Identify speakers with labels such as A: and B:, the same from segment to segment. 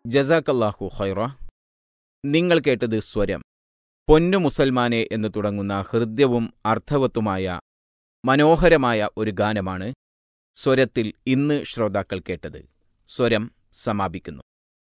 A: ജസാക്കല്ലാഹു ഖൈറ നിങ്ങൾ കേട്ടത് സ്വരം പൊന്നു മുസൽമാനെ എന്ന് തുടങ്ങുന്ന ഹൃദ്യവും അർത്ഥവത്തുമായ മനോഹരമായ ഒരു ഗാനമാണ് സ്വരത്തിൽ ഇന്ന് ശ്രോതാക്കൾ കേട്ടത് സ്വരം സമാപിക്കുന്നു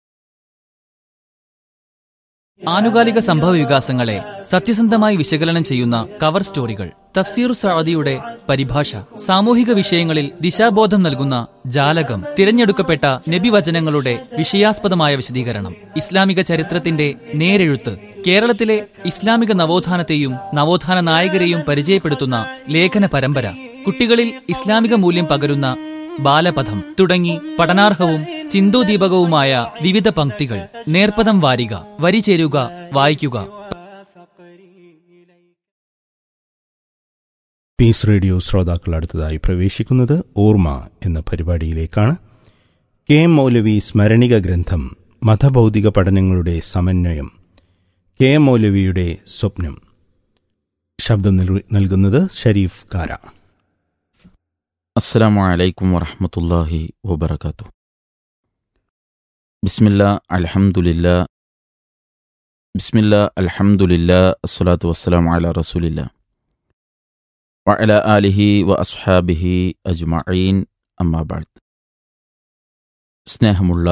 B: ആനുകാലിക സംഭവ വികാസങ്ങളെ സത്യസന്ധമായി വിശകലനം ചെയ്യുന്ന കവർ സ്റ്റോറികൾ തഫ്സീർ സഅദിയുടെ പരിഭാഷ സാമൂഹിക വിഷയങ്ങളിൽ ദിശാബോധം നൽകുന്ന ജാലകം തിരഞ്ഞെടുക്കപ്പെട്ട നബിവചനങ്ങളുടെ വിഷയാസ്പദമായ വിശദീകരണം ഇസ്ലാമിക ചരിത്രത്തിന്റെ നേരെഴുത്ത് കേരളത്തിലെ ഇസ്ലാമിക നവോത്ഥാനത്തെയും നവോത്ഥാന നായകരെയും പരിചയപ്പെടുത്തുന്ന ലേഖന പരമ്പര കുട്ടികളിൽ ഇസ്ലാമിക മൂല്യം പകരുന്ന ബാലപഥം തുടങ്ങി പഠനാർഹവും ചിന്തോദീപകവുമായ വിവിധ പംക്തികൾ നേർപ്പദം വാരിക വരി ചേരുക വായിക്കുക
C: പീസ് റേഡിയോ ശ്രോതാക്കൾ അടുത്തതായി പ്രവേശിക്കുന്നത് ഓർമ്മ എന്ന പരിപാടിയിലേക്കാണ് കെ എം മൗലവി സ്മരണിക ഗ്രന്ഥം മതഭൗതിക പഠനങ്ങളുടെ സമന്വയം കെ എം മൗലവിയുടെ സ്വപ്നം ശബ്ദം നൽകു- നൽകുന്നത് ഷരീഫ് കാര
D: السلام عليكم ورحمة الله وبركاته بسم الله الحمد لله بسم الله الحمد لله الصلاة والسلام على رسول الله وعلى آله وأصحابه أجمعين أما بعد സ്നേഹമുള്ള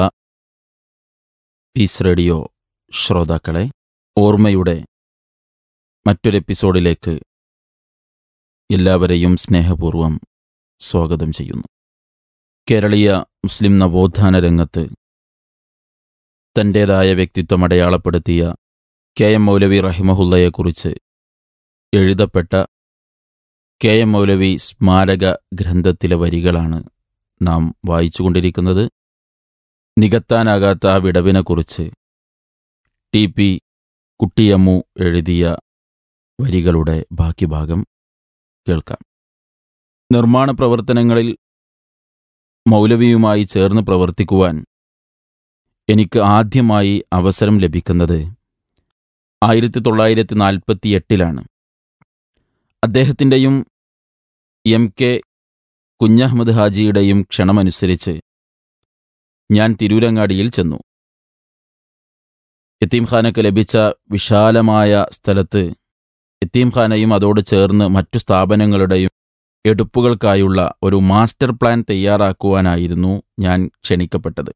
D: പീസ് റേഡിയോ ശ്രോതാക്കളെ ഓർമ്മയുടെ മറ്റൊരു എപ്പിസോഡിലേക്ക് എല്ലാവരെയും സ്നേഹപൂർവ്വം സ്വാഗതം ചെയ്യുന്നു കേരളീയ മുസ്ലിം നവോത്ഥാന രംഗത്ത് തൻ്റേതായ വ്യക്തിത്വം അടയാളപ്പെടുത്തിയ കെ എം മൗലവി റഹിമഹുല്ലയെക്കുറിച്ച് എഴുതപ്പെട്ട കെ എം മൗലവി സ്മാരക ഗ്രന്ഥത്തിലെ വരികളാണ് നാം വായിച്ചുകൊണ്ടിരിക്കുന്നത് നികത്താനാകാത്ത ആ വിടവിനെക്കുറിച്ച് ടി പി കുട്ടിയമ്മു എഴുതിയ വരികളുടെ ബാക്കി ഭാഗം കേൾക്കാം നിർമ്മാണ പ്രവർത്തനങ്ങളിൽ മൗലവിയുമായി ചേർന്ന് പ്രവർത്തിക്കുവാൻ എനിക്ക് ആദ്യമായി അവസരം ലഭിക്കുന്നത് ആയിരത്തി തൊള്ളായിരത്തി നാൽപ്പത്തി എട്ടിലാണ് അദ്ദേഹത്തിൻ്റെയും എം കെ കുഞ്ഞഹമ്മദ് ഹാജിയുടെയും ക്ഷണമനുസരിച്ച് ഞാൻ തിരൂരങ്ങാടിയിൽ ചെന്നു യത്തീംഖാനക്ക് ലഭിച്ച വിശാലമായ സ്ഥലത്ത് യത്തീംഖാനയും അതോട് ചേർന്ന് മറ്റു സ്ഥാപനങ്ങളുടെയും എടുപ്പുകൾക്കായുള്ള ഒരു മാസ്റ്റർ പ്ലാൻ തയ്യാറാക്കുവാനായിരുന്നു ഞാൻ ക്ഷണിക്കപ്പെട്ടത്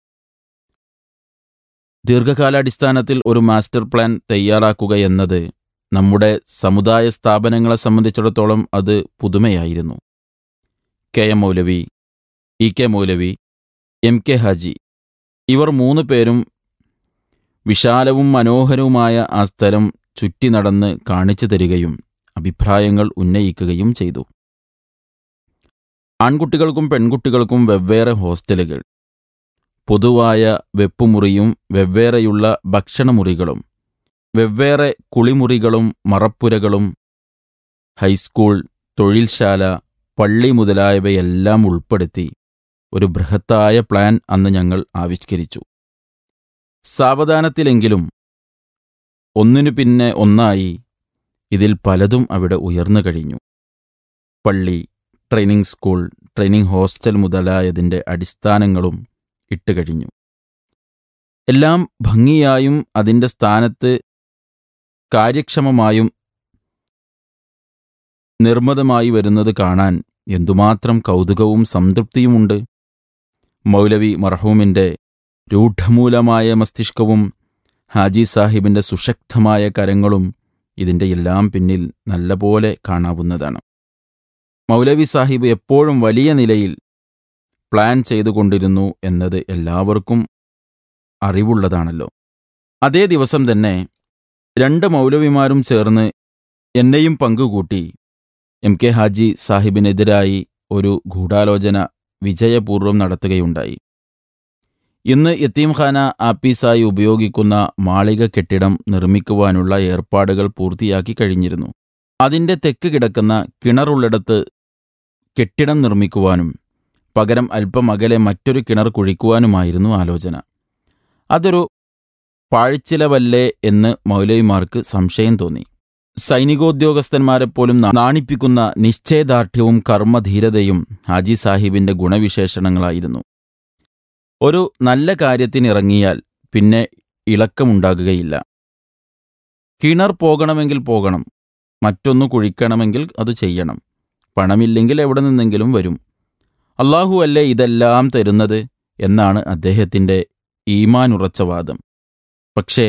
D: ദീർഘകാലാടിസ്ഥാനത്തിൽ ഒരു മാസ്റ്റർ പ്ലാൻ തയ്യാറാക്കുക എന്നത് നമ്മുടെ സമുദായ സ്ഥാപനങ്ങളെ സംബന്ധിച്ചിടത്തോളം അത് പുതുമയായിരുന്നു K M Moulavi E K Moulavi M K Haji ഇവർ മൂന്ന് പേരും വിശാലവും മനോഹരവുമായ ആ സ്ഥലം ചുറ്റി നടന്ന് കാണിച്ചു തരികയും അഭിപ്രായങ്ങൾ ഉന്നയിക്കുകയും ചെയ്തു ആൺകുട്ടികൾക്കും പെൺകുട്ടികൾക്കും വെവ്വേറെ ഹോസ്റ്റലുകൾ പൊതുവായ വെപ്പുമുറിയും വെവ്വേറെയുള്ള ഭക്ഷണമുറികളും വെവ്വേറെ കുളിമുറികളും മറപ്പുരകളും ഹൈസ്കൂൾ തൊഴിൽശാല പള്ളി മുതലായവയെല്ലാം ഉൾപ്പെടുത്തി ഒരു ബൃഹത്തായ പ്ലാൻ അന്ന് ഞങ്ങൾ ആവിഷ്കരിച്ചു സാവധാനത്തിലെങ്കിലും ഒന്നിനു പിന്നെ ഒന്നായി ഇതിൽ പലതും അവിടെ ഉയർന്നു കഴിഞ്ഞു പള്ളി ട്രെയിനിങ് സ്കൂൾ ട്രെയിനിങ് ഹോസ്റ്റൽ മുതലായതിൻ്റെ അടിസ്ഥാനങ്ങളും ഇട്ടുകഴിഞ്ഞു എല്ലാം ഭംഗിയായും അതിൻ്റെ സ്ഥാനത്ത് കാര്യക്ഷമമായും നിർമ്മതമായി വരുന്നത് കാണാൻ എന്തുമാത്രം കൗതുകവും സംതൃപ്തിയുമുണ്ട് മൗലവി മർഹൂമിൻ്റെ രൂഢമൂലമായ മസ്തിഷ്കവും ഹാജി സാഹിബിൻ്റെ സുശക്തമായ കരങ്ങളും ഇതിൻ്റെ എല്ലാം പിന്നിൽ നല്ലപോലെ കാണാവുന്നതാണ് മൗലവി സാഹിബ് എപ്പോഴും വലിയ നിലയിൽ പ്ലാൻ ചെയ്തുകൊണ്ടിരുന്നു എന്നത് എല്ലാവർക്കും അറിവുള്ളതാണല്ലോ അതേ ദിവസം തന്നെ രണ്ട് മൗലവിമാരും ചേർന്ന് എന്നെയും പങ്കുകൂട്ടി എം കെ ഹാജി സാഹിബിനെതിരായി ഒരു ഗൂഢാലോചന വിജയപൂർവ്വം നടത്തുകയുണ്ടായി ഇന്ന് യത്തീംഖാന ആപ്പീസായി ഉപയോഗിക്കുന്ന മാളിക കെട്ടിടം നിർമ്മിക്കുവാനുള്ള ഏർപ്പാടുകൾ പൂർത്തിയാക്കി കഴിഞ്ഞിരുന്നു അതിൻ്റെ തെക്ക് കിടക്കുന്ന കിണറുള്ളിടത്ത് കെട്ടിടം നിർമ്മിക്കുവാനും പകരം അല്പം അകലെ മറ്റൊരു കിണർ കുഴിക്കുവാനുമായിരുന്നു ആലോചന അതൊരു പാഴ്ചിലവല്ലേ എന്ന് മൗലവിമാർക്ക് സംശയം തോന്നി സൈനികോദ്യോഗസ്ഥന്മാരെപ്പോലും നാണിപ്പിക്കുന്ന നിശ്ചയദാർഢ്യവും കർമ്മധീരതയും ഹാജി സാഹിബിന്റെ ഗുണവിശേഷണങ്ങളായിരുന്നു ഒരു നല്ല കാര്യത്തിനിറങ്ങിയാൽ പിന്നെ ഇളക്കമുണ്ടാകുകയില്ല കിണർ പോകണമെങ്കിൽ പോകണം മറ്റൊന്ന് കുഴിക്കണമെങ്കിൽ അത് ചെയ്യണം പണമില്ലെങ്കിൽ എവിടെ നിന്നെങ്കിലും വരും അള്ളാഹു അല്ലേ ഇതെല്ലാം തരുന്നത് എന്നാണ് അദ്ദേഹത്തിൻ്റെ ഈമാനുറച്ച വാദം പക്ഷേ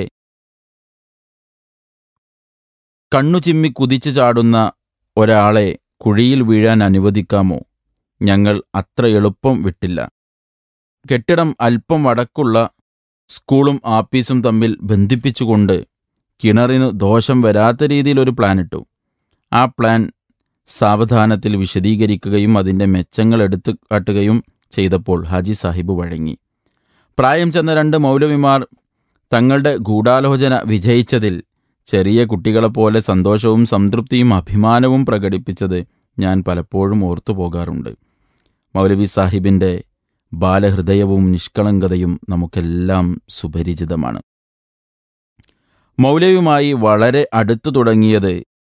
D: കണ്ണു ചിമ്മി കുതിച്ചു ചാടുന്ന ഒരാളെ കുഴിയിൽ വീഴാൻ അനുവദിക്കാമോ ഞങ്ങൾ അത്ര എളുപ്പം വിട്ടില്ല കെട്ടിടം അല്പം വടക്കുള്ള സ്കൂളും ആപ്പീസും തമ്മിൽ ബന്ധിപ്പിച്ചുകൊണ്ട് കിണറിന് ദോഷം വരാത്ത രീതിയിൽ ഒരു പ്ലാൻ ഇട്ടു ആ പ്ലാൻ സാവധാനത്തിൽ വിശദീകരിക്കുകയും അതിൻ്റെ മെച്ചങ്ങൾ എടുത്തു കാട്ടുകയും ചെയ്തപ്പോൾ ഹാജി സാഹിബ് വഴങ്ങി പ്രായം ചെന്ന രണ്ട് മൗലവിമാർ തങ്ങളുടെ ഗൂഢാലോചന വിജയിച്ചതിൽ ചെറിയ കുട്ടികളെപ്പോലെ സന്തോഷവും സംതൃപ്തിയും അഭിമാനവും പ്രകടിപ്പിച്ചത് ഞാൻ പലപ്പോഴും ഓർത്തു പോകാറുണ്ട് മൗലവി സാഹിബിൻ്റെ ബാലഹൃദയവും നിഷ്കളങ്കതയും നമുക്കെല്ലാം സുപരിചിതമാണ് മൗലവിയുമായി വളരെ അടുത്തു തുടങ്ങിയത്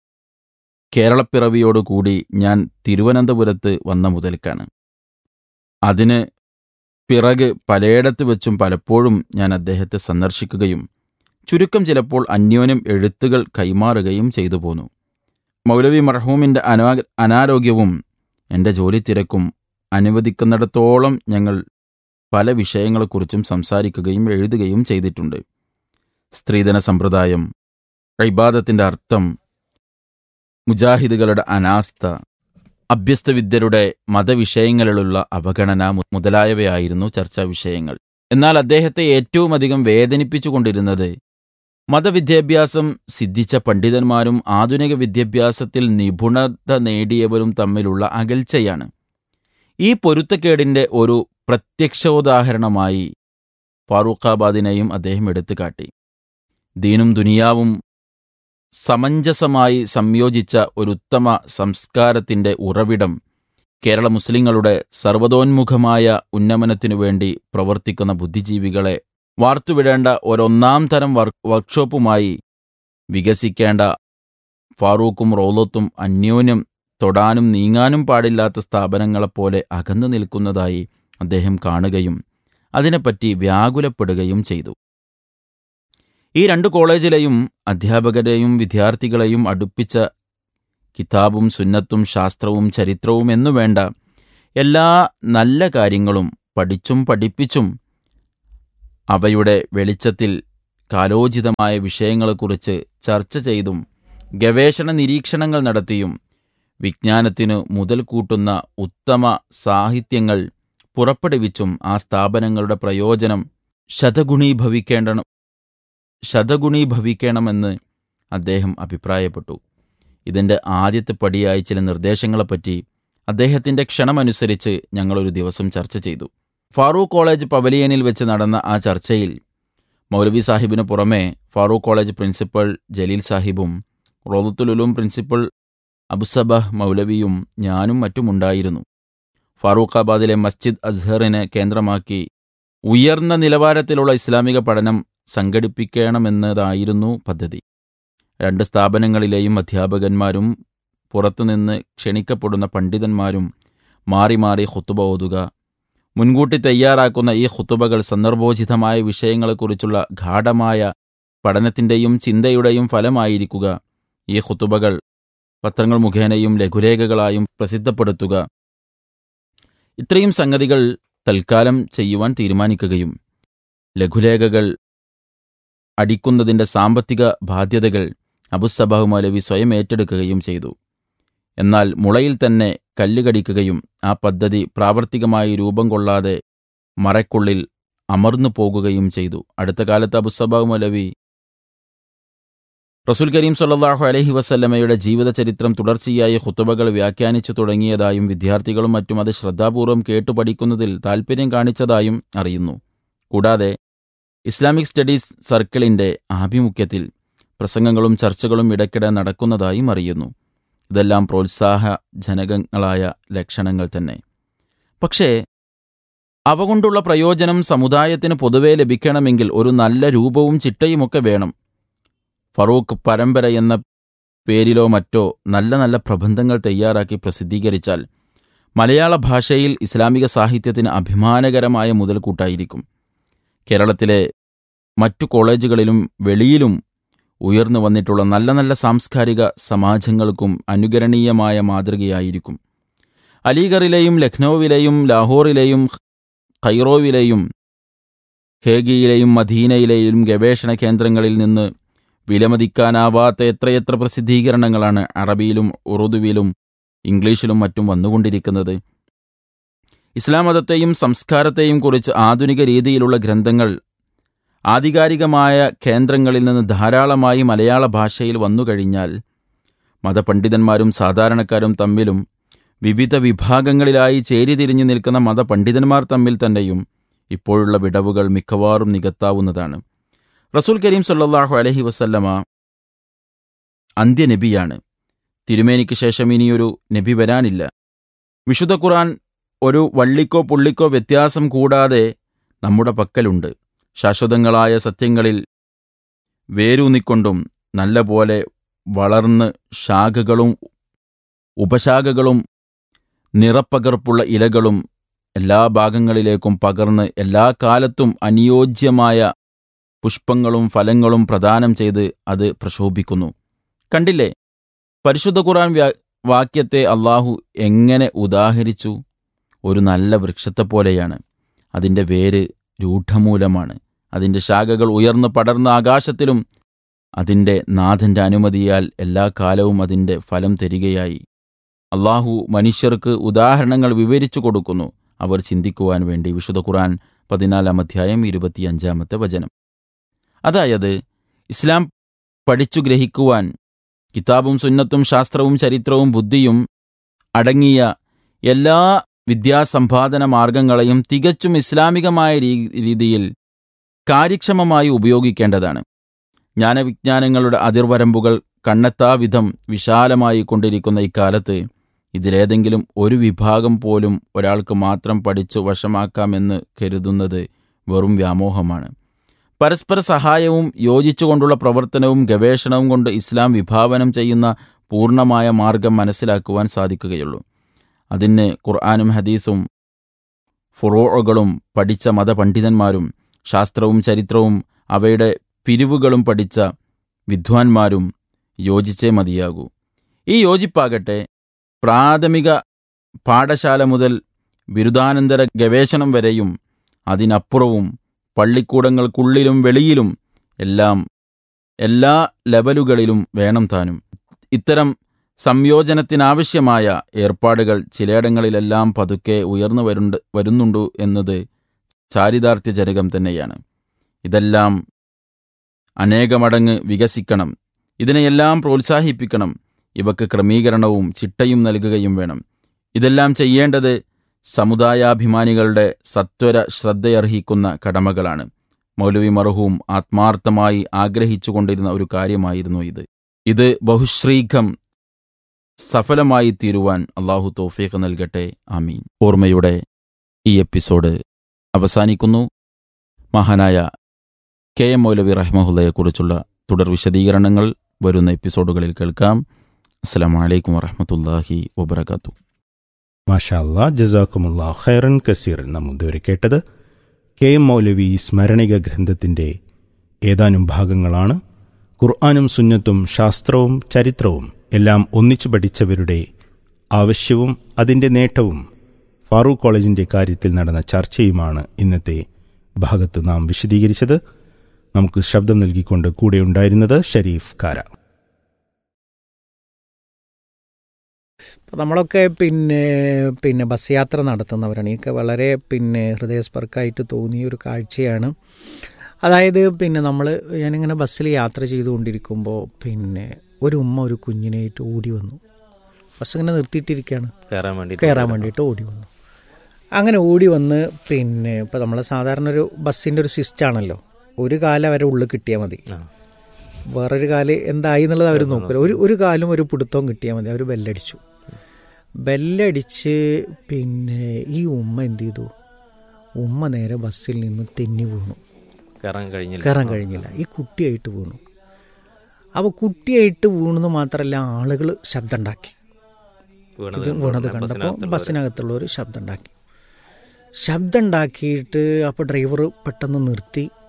D: കേരളപ്പിറവിയോടുകൂടി ഞാൻ തിരുവനന്തപുരത്ത് വന്ന മുതൽക്കാണ് അതിന് പിറക് പലയിടത്ത് വെച്ചും പലപ്പോഴും ഞാൻ അദ്ദേഹത്തെ സന്ദർശിക്കുകയും ചുരുക്കം ചിലപ്പോൾ അന്യോന്യം എഴുത്തുകൾ കൈമാറുകയും ചെയ്തു പോന്നു മൗലവി മർഹൂമിൻ്റെ അനാ അനാരോഗ്യവും എൻ്റെ ജോലി തിരക്കും അനുവദിക്കുന്നിടത്തോളം ഞങ്ങൾ പല വിഷയങ്ങളെക്കുറിച്ചും സംസാരിക്കുകയും എഴുതുകയും ചെയ്തിട്ടുണ്ട് സ്ത്രീധന സമ്പ്രദായം ഇബാദത്തിൻ്റെ അർത്ഥം മുജാഹിദുകളുടെ അനാസ്ഥ അഭ്യസ്തവിദ്യരുടെ മതവിഷയങ്ങളിലുള്ള അവഗണന മു- മുതലായവയായിരുന്നു ചർച്ചാ വിഷയങ്ങൾ എന്നാൽ അദ്ദേഹത്തെ ഏറ്റവും അധികം വേദനിപ്പിച്ചുകൊണ്ടിരുന്നത് മതവിദ്യാഭ്യാസം സിദ്ധിച്ച പണ്ഡിതന്മാരും ആധുനിക വിദ്യാഭ്യാസത്തിൽ നിപുണത നേടിയവരും തമ്മിലുള്ള അകൽച്ചയാണ് ഈ പൊരുത്തക്കേടിൻ്റെ ഒരു പ്രത്യക്ഷോദാഹരണമായി ഫാറൂഖാബാദിനെയും അദ്ദേഹം എടുത്തുകാട്ടി ദീനും ദുനിയാവും സമഞ്ജസമായി സംയോജിച്ച ഒരു ഉത്തമ സംസ്കാരത്തിൻ്റെ ഉറവിടം കേരള മുസ്ലിങ്ങളുടെ സർവതോന്മുഖമായ ഉന്നമനത്തിനു വേണ്ടി പ്രവർത്തിക്കുന്ന ബുദ്ധിജീവികളെ വാർത്തുവിടേണ്ട ഒരൊന്നാം തരം വർക്ക് വർക്ക്ഷോപ്പുമായി വികസിക്കേണ്ട ഫാറൂഖും റോലത്തും അന്യോന്യം തൊടാനും നീങ്ങാനും പാടില്ലാത്ത സ്ഥാപനങ്ങളെപ്പോലെ അകന്നു നിൽക്കുന്നതായി അദ്ദേഹം കാണുകയും അതിനെപ്പറ്റി വ്യാകുലപ്പെടുകയും ചെയ്തു ഈ രണ്ട് കോളേജിലെയും അധ്യാപകരെയും വിദ്യാർത്ഥികളെയും അടുപ്പിച്ച കിതാബും സുന്നത്തും ശാസ്ത്രവും ചരിത്രവും എന്നു വേണ്ട എല്ലാ നല്ല കാര്യങ്ങളും പഠിച്ചും പഠിപ്പിച്ചും അവയുടെ വെളിച്ചത്തിൽ കാലോചിതമായ വിഷയങ്ങളെക്കുറിച്ച് ചർച്ച ചെയ്തും ഗവേഷണ നിരീക്ഷണങ്ങൾ നടത്തിയും വിജ്ഞാനത്തിനു മുതൽ കൂട്ടുന്ന ഉത്തമ സാഹിത്യങ്ങൾ പുറപ്പെടുവിച്ചും ആ സ്ഥാപനങ്ങളുടെ പ്രയോജനം ശതഗുണീഭവിക്കേണ്ട ശതഗുണീഭവിക്കണമെന്ന് അദ്ദേഹം അഭിപ്രായപ്പെട്ടു ഇതിൻ്റെ ആദ്യത്തെ പടിയായി ചില നിർദ്ദേശങ്ങളെപ്പറ്റി അദ്ദേഹത്തിൻ്റെ ക്ഷണമനുസരിച്ച് ഞങ്ങളൊരു ദിവസം ചർച്ച ചെയ്തു ഫാറൂഖ് കോളേജ് പവലിയനിൽ വെച്ച് നടന്ന ആ ചർച്ചയിൽ മൗലവി സാഹിബിന് പുറമെ ഫാറൂഖ് കോളേജ് പ്രിൻസിപ്പൽ ജലീൽ സാഹിബും റോദത്തുലുലും പ്രിൻസിപ്പൽ അബുസബഹ് മൗലവിയും ഞാനും മറ്റുമുണ്ടായിരുന്നു ഫാറൂഖാബാദിലെ മസ്ജിദ് അസ്ഹറിനെ കേന്ദ്രമാക്കി ഉയർന്ന നിലവാരത്തിലുള്ള ഇസ്ലാമിക പഠനം സംഘടിപ്പിക്കണമെന്നതായിരുന്നു പദ്ധതി രണ്ട് സ്ഥാപനങ്ങളിലെയും അധ്യാപകന്മാരും പുറത്തുനിന്ന് ക്ഷണിക്കപ്പെടുന്ന പണ്ഡിതന്മാരും മാറി മാറി ഹുത്തുബ ഓതുക മുൻകൂട്ടി തയ്യാറാക്കുന്ന ഈ ഹുത്തുബകൾ സന്ദർഭോചിതമായ വിഷയങ്ങളെക്കുറിച്ചുള്ള ഗാഠമായ പഠനത്തിൻ്റെയും ചിന്തയുടെയും ഫലമായിരിക്കുക ഈ ഹുത്തുബകൾ പത്രങ്ങൾ മുഖേനയും ലഘുലേഖകളായും പ്രസിദ്ധപ്പെടുത്തുക ഇത്രയും സംഗതികൾ തൽക്കാലം ചെയ്യുവാൻ തീരുമാനിക്കുകയും ലഘുലേഖകൾ അടിക്കുന്നതിൻ്റെ സാമ്പത്തിക ബാധ്യതകൾ അബുസബാഹു മൗലവി സ്വയം ഏറ്റെടുക്കുകയും ചെയ്തു എന്നാൽ മുളയിൽ തന്നെ കല്ലുകടിക്കുകയും ആ പദ്ധതി പ്രാവർത്തികമായി രൂപം കൊള്ളാതെ മറയ്ക്കുള്ളിൽ അമർന്നു പോകുകയും ചെയ്തു അടുത്ത കാലത്ത് അബുസബാഹു മൗലവി റസൂൽ കരീം സല്ലല്ലാഹു അലൈഹി വസല്ലമയുടെ ജീവതചരിത്രം തുടർച്ചയായി ഹുത്തുബകൾ വ്യാഖ്യാനിച്ചു തുടങ്ങിയതായും വിദ്യാർത്ഥികളും മറ്റും അത് ശ്രദ്ധാപൂർവം കേട്ടു പഠിക്കുന്നതിൽ താൽപ്പര്യം കാണിച്ചതായും അറിയുന്നു കൂടാതെ ഇസ്ലാമിക് സ്റ്റഡീസ് സർക്കിളിന്റെ ആഭിമുഖ്യത്തിൽ പ്രസംഗങ്ങളും ചർച്ചകളും ഇടയ്ക്കിടെ നടക്കുന്നതായും അറിയുന്നു ഇതെല്ലാം പ്രോത്സാഹജനകങ്ങളായ ലക്ഷണങ്ങൾ തന്നെ പക്ഷേ അവ കൊണ്ടുള്ള പ്രയോജനം സമുദായത്തിന് പൊതുവെ ലഭിക്കണമെങ്കിൽ ഒരു നല്ല രൂപവും ചിട്ടയുമൊക്കെ വേണം ഫറൂഖ് പരമ്പര എന്ന പേരിലോ മറ്റോ നല്ല നല്ല പ്രബന്ധങ്ങൾ തയ്യാറാക്കി പ്രസിദ്ധീകരിച്ചാൽ മലയാള ഭാഷയിൽ ഇസ്ലാമിക സാഹിത്യത്തിന് അഭിമാനകരമായ മുതൽക്കൂട്ടായിരിക്കും കേരളത്തിലെ മറ്റു കോളേജുകളിലും വെളിയിലും ഉയർന്നു വന്നിട്ടുള്ള നല്ല നല്ല സാംസ്കാരിക സമാജങ്ങൾക്കും അനുകരണീയമായ മാതൃകയായിരിക്കും അലീഗറിലെയും ലക്നൌവിലെയും ലാഹോറിലെയും ഖൈറോവിലെയും ഹേഗിയിലെയും മദീനയിലെയും ഗവേഷണ കേന്ദ്രങ്ങളിൽ നിന്ന് വിലമതിക്കാനാവാത്ത എത്രയെത്ര പ്രസിദ്ധീകരണങ്ങളാണ് അറബിയിലും ഉറുദുവിലും ഇംഗ്ലീഷിലും മറ്റും വന്നുകൊണ്ടിരിക്കുന്നത് ഇസ്ലാം മതത്തെയും സംസ്കാരത്തെയും കുറിച്ച് ആധുനിക രീതിയിലുള്ള ഗ്രന്ഥങ്ങൾ ആധികാരികമായ കേന്ദ്രങ്ങളിൽ നിന്ന് ധാരാളമായി മലയാള ഭാഷയിൽ വന്നുകഴിഞ്ഞാൽ മതപണ്ഡിതന്മാരും സാധാരണക്കാരും തമ്മിലും വിവിധ വിഭാഗങ്ങളിലായി ചേരിതിരിഞ്ഞു നിൽക്കുന്ന മതപണ്ഡിതന്മാർ തമ്മിൽ തന്നെയും ഇപ്പോഴുള്ള വിടവുകൾ മിക്കവാറും നികത്താവുന്നതാണ് റസൂൽ കരീം സല്ലല്ലാഹു അലഹി വസല്ലമ അന്ത്യനബിയാണ് തിരുമേനിക്ക് ശേഷം ഇനിയൊരു നബി വരാനില്ല വിശുദ്ധ ഖുർആൻ ഒരു വള്ളിക്കോ പുള്ളിക്കോ വ്യത്യാസം കൂടാതെ നമ്മുടെ പക്കലുണ്ട് ശാശ്വതങ്ങളായ സത്യങ്ങളിൽ വേരൂന്നിക്കൊണ്ടും നല്ല പോലെ വളർന്ന് ശാഖകളും ഉപശാഖകളും നിറപ്പകർപ്പുള്ള ഇലകളും എല്ലാ ഭാഗങ്ങളിലേക്കും പകർന്ന് എല്ലാ കാലത്തും അനുയോജ്യമായ പുഷ്പങ്ങളും ഫലങ്ങളും പ്രദാനം ചെയ്ത് അത് പ്രശോഭിക്കുന്നു കണ്ടില്ലേ പരിശുദ്ധ ഖുർആൻ വ്യാ വാക്യത്തെ അള്ളാഹു എങ്ങനെ ഉദാഹരിച്ചു ഒരു നല്ല വൃക്ഷത്തെപ്പോലെയാണ് അതിൻ്റെ വേര് രൂഢമൂലമാണ് അതിൻ്റെ ശാഖകൾ ഉയർന്നു പടർന്ന ആകാശത്തിലും അതിൻ്റെ നാഥൻ്റെ അനുമതിയാൽ എല്ലാ കാലവും അതിൻ്റെ ഫലം തരികയായി അള്ളാഹു മനുഷ്യർക്ക് ഉദാഹരണങ്ങൾ വിവരിച്ചു കൊടുക്കുന്നു അവർ ചിന്തിക്കുവാൻ വേണ്ടി വിശുദ്ധ ഖുർആൻ പതിനാലാം അധ്യായം ഇരുപത്തിയഞ്ചാമത്തെ വചനം അതായത് ഇസ്ലാം പഠിച്ചു ഗ്രഹിക്കുവാൻ കിതാബും സുന്നത്തും ശാസ്ത്രവും ചരിത്രവും ബുദ്ധിയും അടങ്ങിയ എല്ലാ വിദ്യാസമ്പാദന മാർഗങ്ങളെയും തികച്ചും ഇസ്ലാമികമായ രീതിയിൽ കാര്യക്ഷമമായി ഉപയോഗിക്കേണ്ടതാണ് ജ്ഞാനവിജ്ഞാനങ്ങളുടെ അതിർവരമ്പുകൾ കണ്ണെത്താ വിധം വിശാലമായി കൊണ്ടിരിക്കുന്ന ഇക്കാലത്ത് ഇതിലേതെങ്കിലും ഒരു വിഭാഗം പോലും ഒരാൾക്ക് മാത്രം പഠിച്ചു വശമാക്കാമെന്ന് കരുതുന്നത് വെറും വ്യാമോഹമാണ് പരസ്പര സഹായവും യോജിച്ചുകൊണ്ടുള്ള പ്രവർത്തനവും ഗവേഷണവും കൊണ്ട് ഇസ്ലാം വിഭാവനം ചെയ്യുന്ന പൂർണ്ണമായ മാർഗം മനസ്സിലാക്കുവാൻ സാധിക്കുകയുള്ളൂ അതിന് ഖുർആാനും ഹദീസും ഫുറോകളും പഠിച്ച മതപണ്ഡിതന്മാരും ശാസ്ത്രവും ചരിത്രവും അവയുടെ പിരിവുകളും പഠിച്ച വിദ്വാൻമാരും യോജിച്ചേ മതിയാകൂ ഈ യോജിപ്പാകട്ടെ പ്രാഥമിക പാഠശാല മുതൽ ബിരുദാനന്തര ഗവേഷണം വരെയും അതിനപ്പുറവും പള്ളിക്കൂടങ്ങൾക്കുള്ളിലും വെളിയിലും എല്ലാം എല്ലാ ലെവലുകളിലും വേണം താനും ഇത്തരം സംയോജനത്തിനാവശ്യമായ ഏർപ്പാടുകൾ ചിലയിടങ്ങളിലെല്ലാം പതുക്കെ ഉയർന്നു വരുണ്ട് വരുന്നുണ്ടു എന്നത് ചാരിതാർത്ഥ്യജനകം തന്നെയാണ് ഇതെല്ലാം അനേകമടങ്ങ് വികസിക്കണം ഇതിനെയെല്ലാം പ്രോത്സാഹിപ്പിക്കണം ഇവക്ക് ക്രമീകരണവും ചിട്ടയും നൽകുകയും വേണം ഇതെല്ലാം ചെയ്യേണ്ടത് സമുദായാഭിമാനികളുടെ സത്വര ശ്രദ്ധയർഹിക്കുന്ന കടമകളാണ് മൗലവി മർഹൂം ആത്മാർത്ഥമായി ആഗ്രഹിച്ചുകൊണ്ടിരുന്ന ഒരു കാര്യമായിരുന്നു ഇത് ഇത് ബഹുശ്രീഖം സഫലമായി തീരുവാൻ അള്ളാഹു തോഫീഖ് നൽകട്ടെ ആമീൻ ഓർമ്മയുടെ ഈ എപ്പിസോഡ് അവസാനിക്കുന്നു മഹാനായ കെ എം മൗലവി റഹ്മഹുല്ലയെക്കുറിച്ചുള്ള തുടർ വിശദീകരണങ്ങൾ വരുന്ന എപ്പിസോഡുകളിൽ കേൾക്കാം അസ്സാം വലൈക്കും വറഹമത്തല്ലാഹി വബർക്കാത്തു
C: മാഷാ അല്ലാ ജസാക്കുമുല്ലാ ഖൈറൻ കസീർ നാം ഇതുവരെ കേട്ടത് കെ എം മൗലവി സ്മരണിക ഗ്രന്ഥത്തിൻ്റെ ഏതാനും ഭാഗങ്ങളാണ് ഖുർആാനും സുന്നത്തും ശാസ്ത്രവും ചരിത്രവും എല്ലാം ഒന്നിച്ചു പഠിച്ചവരുടെ ആവശ്യവും അതിൻ്റെ നേട്ടവും ഫാറൂഖ് കോളേജിൻ്റെ കാര്യത്തിൽ നടന്ന ചർച്ചയുമാണ് ഇന്നത്തെ ഭാഗത്ത് നാം വിശദീകരിച്ചത് നമുക്ക് ശബ്ദം നൽകിക്കൊണ്ട് കൂടെ ഉണ്ടായിരുന്നത് ഷരീഫ് കാര
E: നമ്മളൊക്കെ പിന്നെ പിന്നെ ബസ് യാത്ര നടത്തുന്നവരാണ് എനിക്ക് വളരെ പിന്നെ ഹൃദയസ്പർക്കായിട്ട് തോന്നിയ ഒരു കാഴ്ചയാണ് അതായത് പിന്നെ നമ്മൾ ഞാനിങ്ങനെ ബസ്സിൽ യാത്ര ചെയ്തുകൊണ്ടിരിക്കുമ്പോൾ പിന്നെ ഒരു ഉമ്മ ഒരു കുഞ്ഞിനായിട്ട് ഓടി വന്നു ബസ് ഇങ്ങനെ നിർത്തിയിട്ടിരിക്കുകയാണ്
F: കയറാൻ വേണ്ടി
E: കയറാൻ വേണ്ടിയിട്ട് ഓടി വന്നു അങ്ങനെ ഓടി വന്ന് പിന്നെ ഇപ്പോൾ നമ്മൾ സാധാരണ ഒരു ബസ്സിൻ്റെ ഒരു സിസ്റ്റാണല്ലോ ഒരു കാലം അവരെ ഉള്ളിൽ കിട്ടിയാൽ മതി
F: ആ.
E: വേറൊരു കാല് എന്തായി എന്നുള്ളത് അവർ നോക്കില്ല ഒരു ഒരു കാലും ഒരു പിടുത്തവും കിട്ടിയാൽ മതി അവർ ബെല്ലടിച്ചു ബെല്ലടിച്ച് പിന്നെ ഈ ഉമ്മ എന്ത് ചെയ്തു ഉമ്മ നേരെ ബസ്സിൽ നിന്ന് തെന്നി വീണു
F: കയറാൻ കഴിഞ്ഞില്ല
E: കയറാൻ കഴിഞ്ഞില്ല ഈ കുട്ടിയായിട്ട് വീണു അപ്പോൾ കുട്ടിയായിട്ട് വീണെന്ന് മാത്രമല്ല ആളുകൾ ശബ്ദം ഉണ്ടാക്കി
F: വീണത്
E: ഇത് വീണത്
F: കണ്ടപ്പോൾ
E: കണ്ടപ്പോൾ
F: ബസ്സിനകത്തുള്ളവര്
E: ബസ്സിനകത്തുള്ള ഒരു ശബ്ദം ഉണ്ടാക്കി ശബ്ദം ഉണ്ടാക്കിയിട്ട് അപ്പോൾ ഡ്രൈവർ പെട്ടെന്ന് നിർത്തി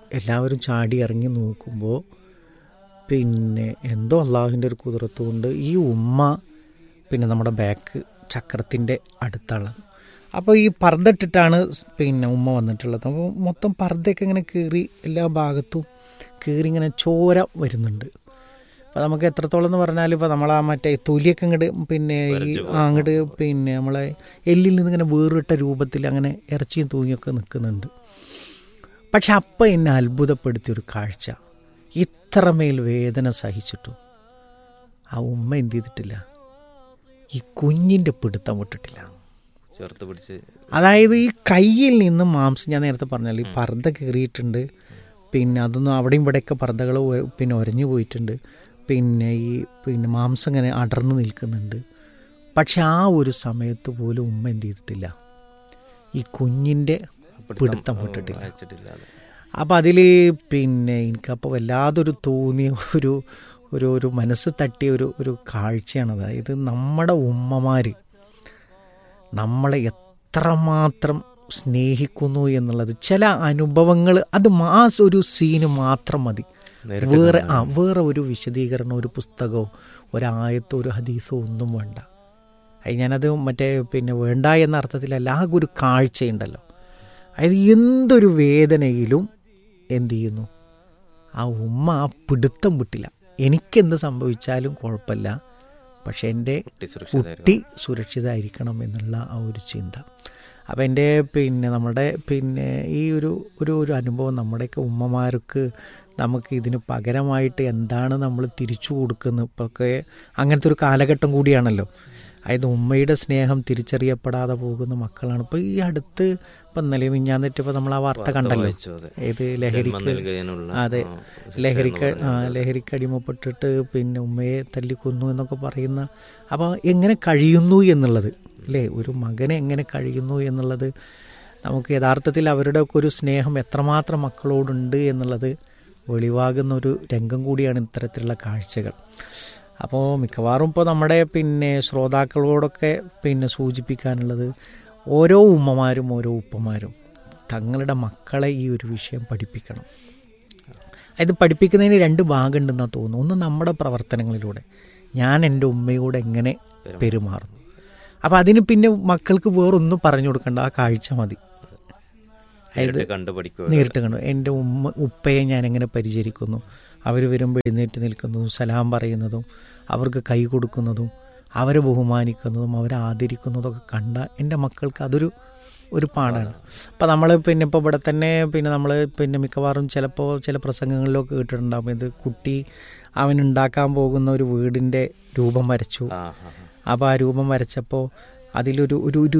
E: എല്ലാവരും ചാടി ഇറങ്ങി നോക്കുമ്പോൾ പിന്നെ എന്തോ അള്ളാഹുവിൻ്റെ ഒരു കുതിരത്ത് കൊണ്ട് ഈ ഉമ്മ പിന്നെ നമ്മുടെ ബാക്ക് ചക്രത്തിൻ്റെ അടുത്തുള്ളത് അപ്പോൾ ഈ പർദ്ദ ഇട്ടിട്ടാണ് പിന്നെ ഉമ്മ വന്നിട്ടുള്ളത് അപ്പോൾ മൊത്തം പർദ്ദയൊക്കെ ഇങ്ങനെ കീറി എല്ലാ ഭാഗത്തും കീറി ഇങ്ങനെ ചോര വരുന്നുണ്ട് അപ്പോൾ നമുക്ക് എത്രത്തോളം എന്ന് പറഞ്ഞാൽ ഇപ്പോൾ നമ്മൾ ആ മറ്റേ തൊലിയൊക്കെ ഇങ്ങോട്ട് പിന്നെ ഈ
F: വരച്ച്
E: ആ അങ്ങോട്ട് പിന്നെ നമ്മളെ എല്ലിൽ നിന്ന് ഇങ്ങനെ വേറിട്ട രൂപത്തിൽ അങ്ങനെ ഇറച്ചിയും തൂങ്ങിയൊക്കെ നിൽക്കുന്നുണ്ട് പക്ഷെ അപ്പം എന്നെ അത്ഭുതപ്പെടുത്തിയൊരു കാഴ്ച ഇത്രമേൽ വേദന സഹിച്ചിട്ടും ആ ഉമ്മ എന്ത് ചെയ്തിട്ടില്ല ഈ കുഞ്ഞിൻ്റെ പിടുത്തം വിട്ടിട്ടില്ല
F: ചേർത്ത് പിടിച്ച്
E: അതായത് ഈ കയ്യിൽ നിന്ന് മാംസം ഞാൻ നേരത്തെ പറഞ്ഞല്ലോ ഈ പർദ്ദ കീറിയിട്ടുണ്ട് പിന്നെ അതൊന്നും അവിടെയും ഇവിടെയൊക്കെ പർദ്ദകൾ പിന്നെ ഒരഞ്ഞു പോയിട്ടുണ്ട് പിന്നെ ഈ പിന്നെ മാംസം ഇങ്ങനെ അടർന്നു നിൽക്കുന്നുണ്ട് പക്ഷെ ആ ഒരു സമയത്ത് പോലും ഉമ്മ എന്ത് ചെയ്തിട്ടില്ല ഈ കുഞ്ഞിൻ്റെ പിടുത്തം വിട്ടിട്ടില്ല
F: അയച്ചിട്ടില്ല അതെ.
E: അപ്പം അതിൽ പിന്നെ എനിക്കപ്പോൾ വല്ലാതൊരു തോന്നിയ ഒരു ഒരു ഒരു മനസ്സ് തട്ടിയ ഒരു ഒരു കാഴ്ചയാണ് അതായത് നമ്മുടെ ഉമ്മമാർ നമ്മളെ എത്രമാത്രം സ്നേഹിക്കുന്നു എന്നുള്ളത് ചില അനുഭവങ്ങൾ അത് മാ ആ ഒരു സീന് മാത്രം മതി
F: നേരിട്ട്
E: വേറെ ആ
F: കാണാൻ.
E: വേറെ ഒരു വിശദീകരണം ഒരു പുസ്തകമോ ഒരായത്തോ ഒരു ഹദീസോ ഒന്നും വേണ്ട അത് ഞാനത് മറ്റേ പിന്നെ വേണ്ട എന്ന അർത്ഥത്തിലല്ല ആ ഒരു കാഴ്ചയുണ്ടല്ലോ അതായത് എന്തൊരു വേദനയിലും എന്ത് ചെയ്യുന്നു ആ ഉമ്മ ആ പിടുത്തം വിട്ടില്ല എനിക്കെന്ത് സംഭവിച്ചാലും കുഴപ്പമില്ല പക്ഷെ എൻ്റെ
F: കുട്ടി സുരക്ഷിതമായിരിക്കണം.
E: കുട്ടി സുരക്ഷിതമായിരിക്കണം എന്നുള്ള ആ ഒരു ചിന്ത അപ്പം എൻ്റെ പിന്നെ നമ്മുടെ പിന്നെ ഈ ഒരു ഒരു ഒരു അനുഭവം നമ്മുടെയൊക്കെ ഉമ്മമാർക്ക് നമുക്ക് ഇതിന് പകരമായിട്ട് എന്താണ് നമ്മൾ തിരിച്ചു കൊടുക്കുന്നത് ഇപ്പൊക്കെ അങ്ങനത്തെ ഒരു കാലഘട്ടം കൂടിയാണല്ലോ അതായത് ഉമ്മയുടെ സ്നേഹം തിരിച്ചറിയപ്പെടാതെ പോകുന്ന മക്കളാണ് ഇപ്പോൾ ഈ അടുത്ത് ഇപ്പം ഇന്നലെ മിഞ്ഞാന്നിട്ട് ഇപ്പോൾ നമ്മൾ ആ വാർത്ത
F: വാർത്ത
E: കണ്ടല്ലോ
F: വായിച്ചു, അതെ.
E: ഏത്
F: ജന്മം
E: ലഹരിക്ക്
F: നൽകുന്നതിനുള്ള,
E: അതെ
F: ആ, ശിക്ഷ
E: ലഹരിക്ക്
F: എന്ന്
E: ആ
F: പറയുന്നത്.
E: ലഹരിക്ക് അടിമപ്പെട്ടിട്ട് പിന്നെ ഉമ്മയെ തല്ലിക്കൊന്നു എന്നൊക്കെ പറയുന്ന അപ്പോൾ എങ്ങനെ കഴിയുന്നു എന്നുള്ളത് അല്ലേ ഒരു മകനെ എങ്ങനെ കഴിയുന്നു എന്നുള്ളത് നമുക്ക് യഥാർത്ഥത്തിൽ അവരുടെ ഒക്കെ ഒരു സ്നേഹം എത്രമാത്രം മക്കളോടുണ്ട് എന്നുള്ളത് വെളിവാകുന്ന ഒരു രംഗം കൂടിയാണ് ഇത്തരത്തിലുള്ള കാഴ്ചകൾ അപ്പോൾ മിക്കവാറും ഇപ്പോൾ നമ്മുടെ പിന്നെ ശ്രോതാക്കളോടൊക്കെ പിന്നെ സൂചിപ്പിക്കാനുള്ളത് ഓരോ ഉമ്മമാരും ഓരോ ഉപ്പമാരും തങ്ങളുടെ മക്കളെ ഈ ഒരു വിഷയം പഠിപ്പിക്കണം ഇത് പഠിപ്പിക്കുന്നതിന് രണ്ട് ഭാഗമുണ്ടെന്നാണ് തോന്നുന്നു ഒന്ന് നമ്മുടെ പ്രവർത്തനങ്ങളിലൂടെ ഞാൻ എൻ്റെ ഉമ്മയോട് എങ്ങനെ പെരുമാറുന്നു അപ്പം അതിന് പിന്നെ മക്കൾക്ക് വേറൊന്നും പറഞ്ഞു കൊടുക്കണ്ട ആ കാഴ്ച മതി
F: നേരിട്ട് കണ്ട് പഠിക്കുക
E: നേരിട്ട് കണ്ടു എൻ്റെ ഉമ്മ ഉപ്പയെ ഞാൻ എങ്ങനെ പരിചരിക്കുന്നു അവർ വരുമ്പോൾ എഴുന്നേറ്റ് നിൽക്കുന്നതും സലാം പറയുന്നതും അവർക്ക് കൈ കൊടുക്കുന്നതും അവരെ ബഹുമാനിക്കുന്നതും അവരെ ആദരിക്കുന്നതും ഒക്കെ കണ്ട എൻ്റെ മക്കൾക്ക് അതൊരു ഒരു പാടാണ് അപ്പം നമ്മൾ പിന്നെ ഇപ്പോൾ ഇവിടെ തന്നെ പിന്നെ നമ്മൾ പിന്നെ മിക്കവാറും ചിലപ്പോൾ ചില പ്രസംഗങ്ങളിലൊക്കെ കേട്ടിട്ടുണ്ടാകും ഇത് കുട്ടി അവനുണ്ടാക്കാൻ പോകുന്ന ഒരു വീടിൻ്റെ രൂപം വരച്ചു
F: ആ ആ ആ.
E: അപ്പോൾ ആ രൂപം വരച്ചപ്പോൾ അതിലൊരു ഒരു ഒരു